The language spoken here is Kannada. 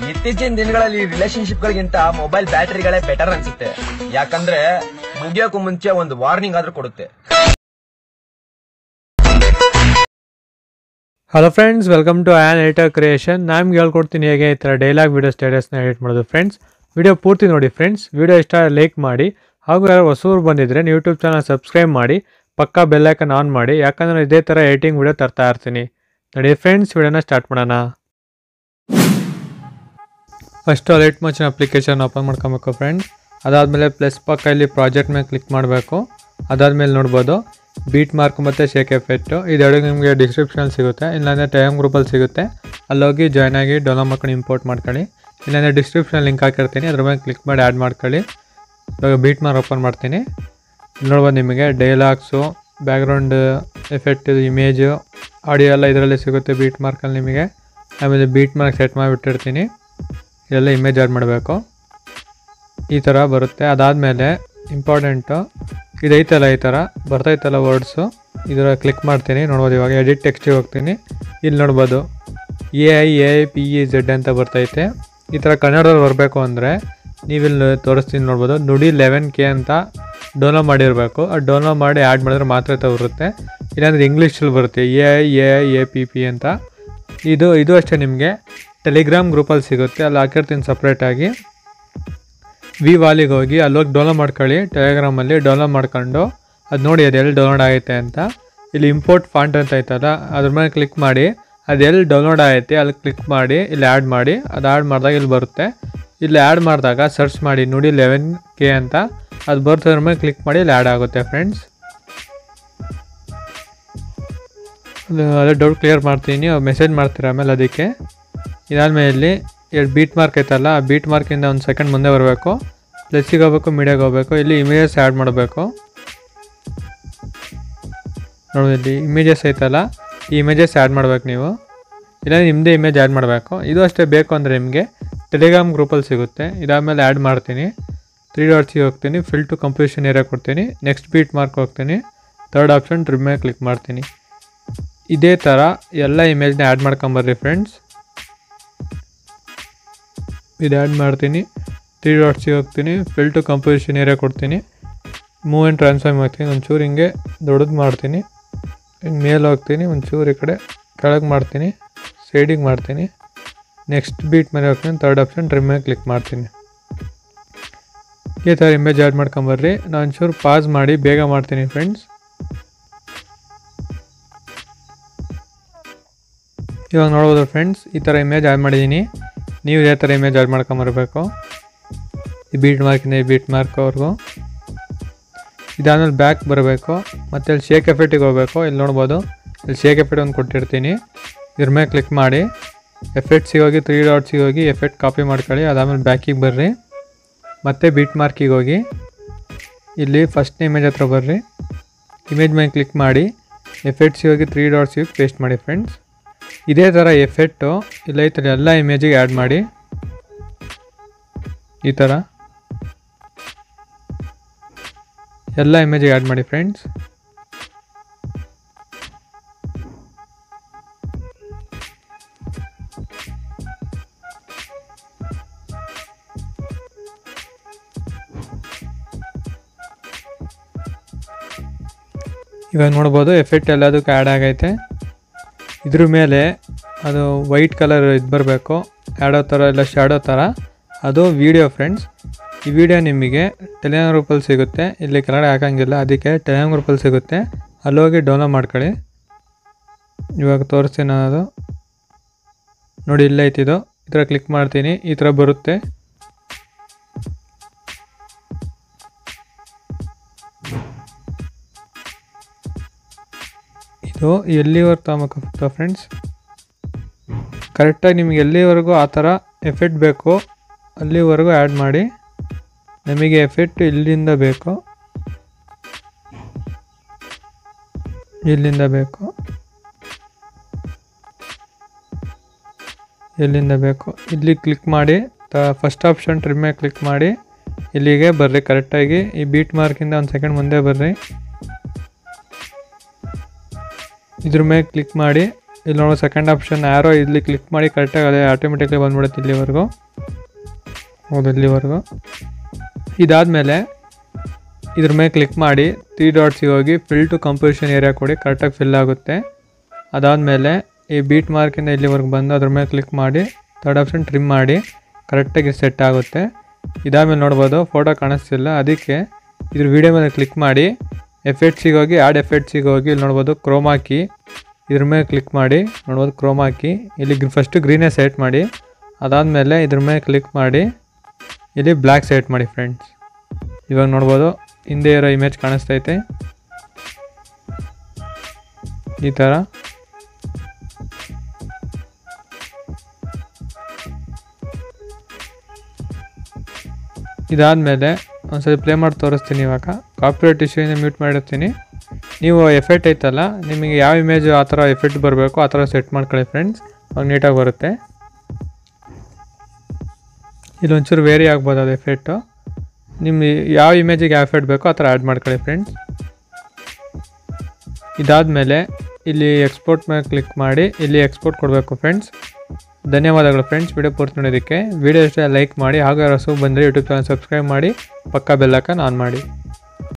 ಇತ್ತೀಚಿನ ದಿನಗಳಲ್ಲಿ ರಿಲೇಶನ್ಶಿಪ್ ಗಳಿಗಿಂತ ಮೊಬೈಲ್ ಬ್ಯಾಟರಿಗಳೇ ಬೆಟರ್ ಅನ್ಸುತ್ತೆ ಯಾಕಂದ್ರೆ ಮುಗಿಯೋಕು ಮುಂಚೆ ಒಂದು ವಾರ್ನಿಂಗ್ ಆದ್ರೂ ಕೊಡುತ್ತೆ hello friends welcome to an editor creation ನಾನು ಹೇಳ್ಕೊಡ್ತೀನಿ ಹೇಗೆ ಈ ಥರ ಡೈಲಾಗ್ ವೀಡಿಯೋ ಸ್ಟೇಟಸ್ನ ಎಡಿಟ್ ಮಾಡೋದು ಫ್ರೆಂಡ್ಸ್ ವಿಡಿಯೋ ಪೂರ್ತಿ ನೋಡಿ ಫ್ರೆಂಡ್ಸ್ ವಿಡಿಯೋ ಇಷ್ಟ ಲೈಕ್ ಮಾಡಿ ಹಾಗೂ ಯಾರು ಹೊಸೂರು ಬಂದಿದ್ರೆ ಯೂಟ್ಯೂಬ್ ಚಾನಲ್ ಸಬ್ಸ್ಕ್ರೈಬ್ ಮಾಡಿ ಪಕ್ಕಾ ಬೆಲ್ಲೈಕನ್ ಆನ್ ಮಾಡಿ ಯಾಕಂದರೆ ಇದೇ ಥರ ಎಡಿಟಿಂಗ್ ವಿಡಿಯೋ ತರ್ತಾ ಇರ್ತೀನಿ ನೋಡಿ ಫ್ರೆಂಡ್ಸ್ ವಿಡಿಯೋನ ಸ್ಟಾರ್ಟ್ ಮಾಡೋಣ first light motion application open ಮಾಡ್ಕೊಬೇಕು ಫ್ರೆಂಡ್ಸ್ ಅದಾದಮೇಲೆ ಪ್ಲಸ್ ಪಕ್ಕ ಇಲ್ಲಿ ಪ್ರಾಜೆಕ್ಟ್ ಮೇಲೆ ಕ್ಲಿಕ್ ಮಾಡಬೇಕು ಅದಾದಮೇಲೆ ನೋಡ್ಬೋದು ಬೀಟ್ ಮಾರ್ಕ್ ಮತ್ತು ಶೇಕ್ ಎಫೆಕ್ಟು ಇದೆರಡು ನಿಮಗೆ ಡಿಸ್ಕ್ರಿಪ್ಷನ್ ಸಿಗುತ್ತೆ ಇಲ್ಲಾಂದರೆ ಟೈಮ್ ಗ್ರೂಪಲ್ಲಿ ಸಿಗುತ್ತೆ ಅಲ್ಲೋಗಿ ಜಾಯ್ನ್ ಆಗಿ ಡೌನ್ಲೋಡ್ ಮಾಡ್ಕೊಂಡು ಇಂಪೋರ್ಟ್ ಮಾಡ್ಕೊಳ್ಳಿ ಇಲ್ಲಾಂದರೆ ಡಿಸ್ಕ್ರಿಪ್ಷನ್ ಲಿಂಕ್ ಹಾಕಿರ್ತೀನಿ ಅದ್ರ ಮೇಲೆ ಕ್ಲಿಕ್ ಮಾಡಿ ಆ್ಯಡ್ ಮಾಡ್ಕೊಳ್ಳಿ ಇವಾಗ ಬೀಟ್ ಮಾರ್ಕ್ ಓಪನ್ ಮಾಡ್ತೀನಿ ಇಲ್ಲಿ ನೋಡ್ಬೋದು ನಿಮಗೆ dialogues background effect image audio ಎಲ್ಲ ಇದರಲ್ಲಿ ಸಿಗುತ್ತೆ ಬೀಟ್ ಮಾರ್ಕಲ್ಲಿ ನಿಮಗೆ ಆಮೇಲೆ ಬೀಟ್ ಮಾರ್ಕ್ ಸೆಟ್ ಮಾಡಿಬಿಟ್ಟಿರ್ತೀನಿ ಇದೆಲ್ಲ ಇಮೇಜ್ ಆ್ಯಡ್ ಮಾಡಬೇಕು ಈ ಥರ ಬರುತ್ತೆ ಅದಾದಮೇಲೆ ಇಂಪಾರ್ಟೆಂಟು ಇದೈತಲ್ಲ ಈ ಥರ ಬರ್ತೈತಲ್ಲ ವರ್ಡ್ಸು ಇದರ ಕ್ಲಿಕ್ ಮಾಡ್ತೀನಿ ನೋಡ್ಬೋದು ಇವಾಗ ಎಡಿಟ್ ಟೆಕ್ಸ್ಟಿಗೆ ಹೋಗ್ತೀನಿ ಇಲ್ಲಿ ನೋಡ್ಬೋದು A I A P E Z ಅಂತ ಬರ್ತೈತೆ ಈ ಥರ ಕನ್ನಡದಲ್ಲಿ ಬರಬೇಕು ಅಂದರೆ ನೀವಿಲ್ಲಿ ತೋರಿಸ್ತೀನಿ ನೋಡ್ಬೋದು ನುಡಿ ಲೆವೆನ್ ಕೆ ಅಂತ ಡೌನ್ಲೋಡ್ ಮಾಡಿರಬೇಕು ಅದು ಡೌನ್ಲೋಡ್ ಮಾಡಿ ಆ್ಯಡ್ ಮಾಡಿದ್ರೆ ಮಾತ್ರ ತ ಬರುತ್ತೆ ಇಲ್ಲಾಂದರೆ ಇಂಗ್ಲೀಷಲ್ಲಿ ಬರುತ್ತೆ A I A I A P P ಅಂತ ಇದು ಇದು ಅಷ್ಟೇ ನಿಮಗೆ ಟೆಲಿಗ್ರಾಮ್ ಗ್ರೂಪಲ್ಲಿ ಸಿಗುತ್ತೆ ಅಲ್ಲಿ ಹಾಕಿರ್ತೀನಿ ಸಪ್ರೇಟಾಗಿ ವಿ ವಾಲಿಗೆ ಹೋಗಿ ಅಲ್ಲೋಗಿ ಡೌನ್ಲೋಡ್ ಮಾಡ್ಕೊಳ್ಳಿ ಟೆಲಿಗ್ರಾಮಲ್ಲಿ ಡೌನ್ಲೋಡ್ ಮಾಡ್ಕೊಂಡು ಅದು ನೋಡಿ ಅದು ಎಲ್ಲಿ ಡೌನ್ಲೋಡ್ ಆಗೈತೆ ಅಂತ ಇಲ್ಲಿ ಇಂಪೋರ್ಟ್ ಫಾಂಟ್ ಅಂತ ಐತಲ್ಲ ಅದ್ರ ಮೇಲೆ ಕ್ಲಿಕ್ ಮಾಡಿ ಅದು ಎಲ್ಲಿ ಡೌನ್ಲೋಡ್ ಆಗೈತೆ ಅಲ್ಲಿ ಕ್ಲಿಕ್ ಮಾಡಿ ಇಲ್ಲಿ ಆ್ಯಡ್ ಮಾಡಿ ಅದು ಆ್ಯಡ್ ಮಾಡಿದಾಗ ಇಲ್ಲಿ ಬರುತ್ತೆ ಇಲ್ಲಿ ಆ್ಯಡ್ ಮಾಡಿದಾಗ ಸರ್ಚ್ ಮಾಡಿ ನೋಡಿ ಲೆವೆನ್ ಕೆ ಅಂತ ಅದು ಬರ್ತದ್ರ ಮೇಲೆ ಕ್ಲಿಕ್ ಮಾಡಿ ಇಲ್ಲಿ ಆ್ಯಡ್ ಆಗುತ್ತೆ ಫ್ರೆಂಡ್ಸ್ ಅದೇ ಡೌಟ್ ಕ್ಲಿಯರ್ ಮಾಡ್ತೀನಿ ಮೆಸೇಜ್ ಮಾಡ್ತೀರ ಆಮೇಲೆ ಅದಕ್ಕೆ ಇದಾದ್ಮೇಲೆ ಇಲ್ಲಿ ಎರಡು ಬೀಟ್ ಮಾರ್ಕ್ ಐತಲ್ಲ ಆ ಬೀಟ್ ಮಾರ್ಕಿಂದ ಒಂದು ಸೆಕೆಂಡ್ ಮುಂದೆ ಬರಬೇಕು ಪ್ಲಸ್ಸಿಗೆ ಹೋಗ್ಬೇಕು ಮೀಡಿಯಾಗೆ ಹೋಗ್ಬೇಕು ಇಲ್ಲಿ ಇಮೇಜಸ್ ಆ್ಯಡ್ ಮಾಡಬೇಕು ನೋಡಿ ಇಲ್ಲಿ ಇಮೇಜಸ್ ಐತಲ್ಲ ಈ ಇಮೇಜಸ್ ಆ್ಯಡ್ ಮಾಡ್ಬೇಕು ನೀವು ಇಲ್ಲ ನಿಮ್ಮದೇ ಇಮೇಜ್ ಆ್ಯಡ್ ಮಾಡಬೇಕು ಇದು ಅಷ್ಟೇ ಬೇಕು ಅಂದರೆ ನಿಮಗೆ ಟೆಲಿಗ್ರಾಮ್ ಗ್ರೂಪಲ್ಲಿ ಸಿಗುತ್ತೆ ಇದಾದಮೇಲೆ ಆ್ಯಡ್ ಮಾಡ್ತೀನಿ ತ್ರೀ ಡಾಟ್ಸಿಗೆ ಹೋಗ್ತೀನಿ ಫಿಲ್ ಟು ಕಂಪ್ಯೂಷನ್ ಏರಿಯಾ ಕೊಡ್ತೀನಿ ನೆಕ್ಸ್ಟ್ ಬೀಟ್ ಮಾರ್ಕ್ ಹೋಗ್ತೀನಿ ತರ್ಡ್ ಆಪ್ಷನ್ ಟ್ರಿಮ್ ಮೇಲೆ ಕ್ಲಿಕ್ ಮಾಡ್ತೀನಿ ಇದೇ ಥರ ಎಲ್ಲ ಇಮೇಜ್ನ ಆ್ಯಡ್ ಮಾಡ್ಕೊಂಬರ್ರಿ ಫ್ರೆಂಡ್ಸ್ ಇದು ಆ್ಯಡ್ ಮಾಡ್ತೀನಿ ತ್ರೀ ಡಾಟ್ಸಿಗೆ ಹೋಗ್ತೀನಿ ಫಿಲ್ ಟು ಕಂಪೋಸಿಷನ್ ಏರಿಯಾ ಕೊಡ್ತೀನಿ ಮೂವ್ ಆ್ಯಂಡ್ ಟ್ರಾನ್ಸ್ಫಾರ್ಮ್ ಮಾಡ್ತೀನಿ ಒಂಚೂರು ಹಿಂಗೆ ದೊಡ್ಡದು ಮಾಡ್ತೀನಿ ಹಿಂಗೆ ಮೇಲೆ ಹೋಗ್ತೀನಿ ಒಂಚೂರು ಈ ಕಡೆ ಕೆಳಗೆ ಮಾಡ್ತೀನಿ ಸೈಡಿಗೆ ಮಾಡ್ತೀನಿ ನೆಕ್ಸ್ಟ್ ಬೀಟ್ ಮೇಲೆ ಹೋಗ್ತೀನಿ ತರ್ಡ್ ಆಪ್ಷನ್ ಟ್ರಿಮ್ ಮೇಲೆ ಕ್ಲಿಕ್ ಮಾಡ್ತೀನಿ ಈ ಥರ ಇಮೇಜ್ ಆ್ಯಡ್ ಮಾಡ್ಕೊಂಬರ್ರಿ ನಾನು ಒಂಚೂರು ಪಾಸ್ ಮಾಡಿ ಬೇಗ ಮಾಡ್ತೀನಿ ಫ್ರೆಂಡ್ಸ್ ಇವಾಗ ನೋಡ್ಬೋದು ಫ್ರೆಂಡ್ಸ್ ಈ ಥರ ಇಮೇಜ್ ಆ್ಯಡ್ ಮಾಡಿದ್ದೀನಿ ನೀವು ಇದೇ ಥರ ಇಮೇಜ್ ಆ್ಯಡ್ ಮಾಡ್ಕೊಂಬರ್ಬೇಕು ಈ ಬೀಟ್ ಮಾರ್ಕಿಂದ ಈ ಬೀಟ್ ಮಾರ್ಕ್ವರೆಗೂ ಇದಾದ್ಮೇಲೆ ಬ್ಯಾಕ್ ಬರಬೇಕು ಮತ್ತು ಇಲ್ಲಿ ಶೇಕ್ ಎಫೆಕ್ಟಿಗೆ ಹೋಗಬೇಕು ಇಲ್ಲಿ ನೋಡ್ಬೋದು ಇಲ್ಲಿ ಶೇಕ್ ಎಫೆಕ್ಟ್ ಒಂದು ಕೊಟ್ಟಿರ್ತೀನಿ ಇದ್ರ ಮೇಲೆ ಕ್ಲಿಕ್ ಮಾಡಿ ಎಫೆಕ್ಟ್ಸಿಗೆ ಹೋಗಿ ತ್ರೀ ಡಾಟ್ಸಿಗೆ ಹೋಗಿ ಎಫೆಕ್ಟ್ ಕಾಪಿ ಮಾಡ್ಕೊಳ್ಳಿ ಅದಾದಮೇಲೆ ಬ್ಯಾಕಿಗೆ ಬರ್ರಿ ಮತ್ತೆ ಬೀಟ್ ಮಾರ್ಕಿಗೆ ಹೋಗಿ ಇಲ್ಲಿ ಫಸ್ಟ್ ಇಮೇಜ್ ಹತ್ರ ಬರ್ರಿ ಇಮೇಜ್ ಮೇಲೆ ಕ್ಲಿಕ್ ಮಾಡಿ ಎಫೆಕ್ಟ್ಸಿಗೆ ಹೋಗಿ ತ್ರೀ ಡಾಟ್ಸಿಗೆ ಪೇಸ್ಟ್ ಮಾಡಿ ಫ್ರೆಂಡ್ಸ್ ಇದೇ ಥರ ಎಫೆಕ್ಟು ಇಲ್ಲ ಈ ಥರ ಎಲ್ಲ ಇಮೇಜಿಗೆ ಆ್ಯಡ್ ಮಾಡಿ ಈ ಥರ ಎಲ್ಲ ಇಮೇಜಿಗೆ ಆ್ಯಡ್ ಮಾಡಿ ಫ್ರೆಂಡ್ಸ್ ಇವಾಗ ನೋಡ್ಬೋದು ಎಫೆಕ್ಟ್ ಎಲ್ಲದಕ್ಕೂ ಆ್ಯಡ್ ಆಗೈತೆ ಇದ್ರ ಮೇಲೆ ಅದು ವೈಟ್ ಕಲರ್ ಇದು ಬರಬೇಕು ಆಡೋ ಥರ ಇಲ್ಲ ಶಾಡೋ ಥರ ಅದು ವೀಡಿಯೋ ಫ್ರೆಂಡ್ಸ್ ಈ ವಿಡಿಯೋ ನಿಮಗೆ ಟೆಲಿಗ್ರಾಮ್ ಗ್ರೂಪಲ್ಲಿ ಸಿಗುತ್ತೆ ಇಲ್ಲಿ ಕೆಳಗಡೆ ಹಾಕಂಗಿಲ್ಲ ಅದಕ್ಕೆ ಟೆಲಿಗ್ರಾಮ್ ಗ್ರೂಪಲ್ಲಿ ಸಿಗುತ್ತೆ ಅಲ್ಲೋಗಿ ಡೌನ್ಲೋಡ್ ಮಾಡ್ಕೊಳ್ಳಿ ಇವಾಗ ತೋರಿಸ್ತೀನಿ ನಾನು ಅದು ನೋಡಿ ಇಲ್ಲೇ ಐತಿದು ಈ ಥರ ಕ್ಲಿಕ್ ಮಾಡ್ತೀನಿ ಈ ಥರ ಬರುತ್ತೆ ಇದು ಎಲ್ಲಿವರೆಗೆ ತಗೋಬೇಕು ಫ್ರೆಂಡ್ಸ್ ಕರೆಕ್ಟಾಗಿ ನಿಮ್ಗೆ ಎಲ್ಲಿವರೆಗೂ ಆ ಥರ ಎಫೆಕ್ಟ್ ಬೇಕು ಅಲ್ಲಿವರೆಗೂ ಆ್ಯಡ್ ಮಾಡಿ ನಮಗೆ ಎಫೆಕ್ಟ್ ಇಲ್ಲಿಂದ ಬೇಕು ಇಲ್ಲಿಂದ ಬೇಕು ಎಲ್ಲಿಂದ ಬೇಕು ಇಲ್ಲಿ ಕ್ಲಿಕ್ ಮಾಡಿ ತ ಫಸ್ಟ್ ಆಪ್ಷನ್ ಟ್ರಿಮ್ ಮೇಲೆ ಕ್ಲಿಕ್ ಮಾಡಿ ಇಲ್ಲಿಗೆ ಬರ್ರಿ ಕರೆಕ್ಟಾಗಿ ಈ ಬೀಟ್ ಮಾರ್ಕಿಂದ ಒಂದು ಸೆಕೆಂಡ್ ಮುಂದೆ ಬರ್ರಿ ಇದ್ರ ಮೇಲೆ ಕ್ಲಿಕ್ ಮಾಡಿ ಇಲ್ಲಿ ನೋಡೋ ಸೆಕೆಂಡ್ ಆಪ್ಷನ್ ಯಾರೋ ಇಲ್ಲಿ ಕ್ಲಿಕ್ ಮಾಡಿ ಕರೆಕ್ಟಾಗಿ ಅದೇ ಆಟೋಮೆಟಿಕ್ಲಿ ಬಂದ್ಬಿಡುತ್ತೆ ಇಲ್ಲಿವರೆಗೂ ಹೌದು ಇಲ್ಲಿವರೆಗೂ ಇದಾದಮೇಲೆ ಇದ್ರ ಮೇಲೆ ಕ್ಲಿಕ್ ಮಾಡಿ ತ್ರೀ ಡಾಟ್ಸಿಗೆ ಹೋಗಿ ಫಿಲ್ ಟು ಕಂಪೋಸಿಷನ್ ಏರಿಯಾ ಕೊಡಿ ಕರೆಕ್ಟಾಗಿ ಫಿಲ್ ಆಗುತ್ತೆ ಅದಾದಮೇಲೆ ಈ ಬೀಟ್ ಮಾರ್ಕಿಂದ ಇಲ್ಲಿವರೆಗೆ ಬಂದು ಅದ್ರ ಮೇಲೆ ಕ್ಲಿಕ್ ಮಾಡಿ ಥರ್ಡ್ ಆಪ್ಷನ್ ಟ್ರಿಮ್ ಮಾಡಿ ಕರೆಕ್ಟಾಗಿ ಸೆಟ್ ಆಗುತ್ತೆ ಇದಾದ್ಮೇಲೆ ನೋಡ್ಬೋದು ಫೋಟೋ ಕಾಣಿಸ್ತಿಲ್ಲ ಅದಕ್ಕೆ ಇದ್ರ ವಿಡಿಯೋ ಮೇಲೆ ಕ್ಲಿಕ್ ಮಾಡಿ ಎಫೆಕ್ಟ್ಸಿಗೆ ಹೋಗಿ ಆ್ಯಡ್ ಎಫೆಕ್ಟ್ಸಿಗೆ ಹೋಗಿ ಇಲ್ಲಿ ನೋಡ್ಬೋದು ಕ್ರೋಮಾ ಕೀ ಇದ್ರ ಮೇಲೆ ಕ್ಲಿಕ್ ಮಾಡಿ ನೋಡ್ಬೋದು ಕ್ರೋಮಾ ಕೀ ಇಲ್ಲಿ ಫಸ್ಟು ಗ್ರೀನೇ ಸೆಟ್ ಮಾಡಿ ಅದಾದಮೇಲೆ ಇದ್ರ ಮೇಲೆ ಕ್ಲಿಕ್ ಮಾಡಿ ಇಲ್ಲಿ ಬ್ಲ್ಯಾಕ್ ಸೆಟ್ ಮಾಡಿ ಫ್ರೆಂಡ್ಸ್ ಇವಾಗ ನೋಡ್ಬೋದು ಹಿಂದೆ ಇರೋ ಇಮೇಜ್ ಕಾಣಿಸ್ತೈತೆ ಈ ಥರ ಇದಾದಮೇಲೆ ಒಂದ್ಸರಿ ಪ್ಲೇ ಮಾಡಿ ತೋರಿಸ್ತೀನಿ ಇವಾಗ ಕಾಪಿರೈಟ್ ಇಶ್ಯೂಯಿಂದ ಮ್ಯೂಟ್ ಮಾಡಿರ್ತೀನಿ ನೀವು ಎಫೆಕ್ಟ್ ಐತಲ್ಲ ನಿಮಗೆ ಯಾವ ಇಮೇಜು ಆ ಥರ ಎಫೆಕ್ಟ್ ಬರಬೇಕು ಆ ಥರ ಸೆಟ್ ಮಾಡ್ಕೊಳ್ಳಿ ಫ್ರೆಂಡ್ಸ್ ಅವಾಗ ನೀಟಾಗಿ ಬರುತ್ತೆ ಇಲ್ಲೊಂಚೂರು ವೇರಿ ಆಗ್ಬೋದು ಅದು ಎಫೆಕ್ಟು ನಿಮ್ಮ ಯಾವ ಇಮೇಜಿಗೆ ಯಾವ ಎಫೆಕ್ಟ್ ಬೇಕೋ ಆ ಥರ ಆ್ಯಡ್ ಮಾಡ್ಕೊಳ್ಳಿ ಫ್ರೆಂಡ್ಸ್ ಇದಾದಮೇಲೆ ಇಲ್ಲಿ ಎಕ್ಸ್ಪೋರ್ಟ್ ಮೇಲೆ ಕ್ಲಿಕ್ ಮಾಡಿ ಇಲ್ಲಿ ಎಕ್ಸ್ಪೋರ್ಟ್ ಕೊಡಬೇಕು ಫ್ರೆಂಡ್ಸ್ ಧನ್ಯವಾದಗಳು ಫ್ರೆಂಡ್ಸ್ ವಿಡಿಯೋ ಪೂರ್ತಿ ನೋಡೋದಕ್ಕೆ ವಿಡಿಯೋ ಇಷ್ಟ ಲೈಕ್ ಮಾಡಿ ಹಾಗೂ ರಸು ಬಂದರೆ ಯೂಟ್ಯೂಬ್ ಚಾನಲ್ ಸಬ್ಸ್ಕ್ರೈಬ್ ಮಾಡಿ ಪಕ್ಕ ಬೆಲ್ಲಕ್ಕನ್ನು ಆನ್ ಮಾಡಿ